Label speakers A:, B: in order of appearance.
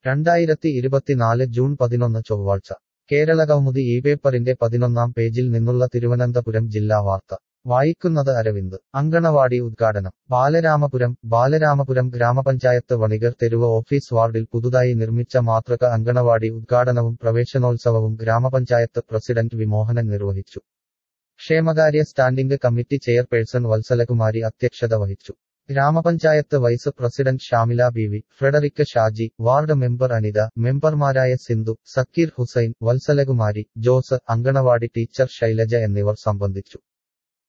A: രണ്ടായിരത്തി ഇരുപത്തിനാല് ജൂൺ പതിനൊന്ന് ചൊവ്വാഴ്ച കേരള കൗമുദി ഈ പേപ്പറിന്റെ പതിനൊന്നാം പേജിൽ നിന്നുള്ള തിരുവനന്തപുരം ജില്ലാ വാർത്ത വായിക്കുന്നത് അരവിന്ദ് അങ്കണവാടി ഉദ്ഘാടനം ബാലരാമപുരം ബാലരാമപുരം ഗ്രാമപഞ്ചായത്ത് വണികർ തെരുവ് ഓഫീസ് വാർഡിൽ പുതുതായി നിർമ്മിച്ച മാതൃക അങ്കണവാടി ഉദ്ഘാടനവും പ്രവേശനോത്സവവും ഗ്രാമപഞ്ചായത്ത് പ്രസിഡന്റ് വി മോഹനൻ നിർവഹിച്ചു ക്ഷേമകാര്യ സ്റ്റാൻഡിംഗ് കമ്മിറ്റി ചെയർപേഴ്സൺ വത്സലകുമാരി അധ്യക്ഷത വഹിച്ചു ഗ്രാമപഞ്ചായത്ത് vice president Shamila B V Frederick Shaji ward member Anitha മെമ്പർമാരായ സിന്ധു സക്കീർ ഹുസൈൻ വത്സലകുമാരി ജോസ് അങ്കണവാടി ടീച്ചർ ശൈലജ എന്നിവർ സംബന്ധിച്ചു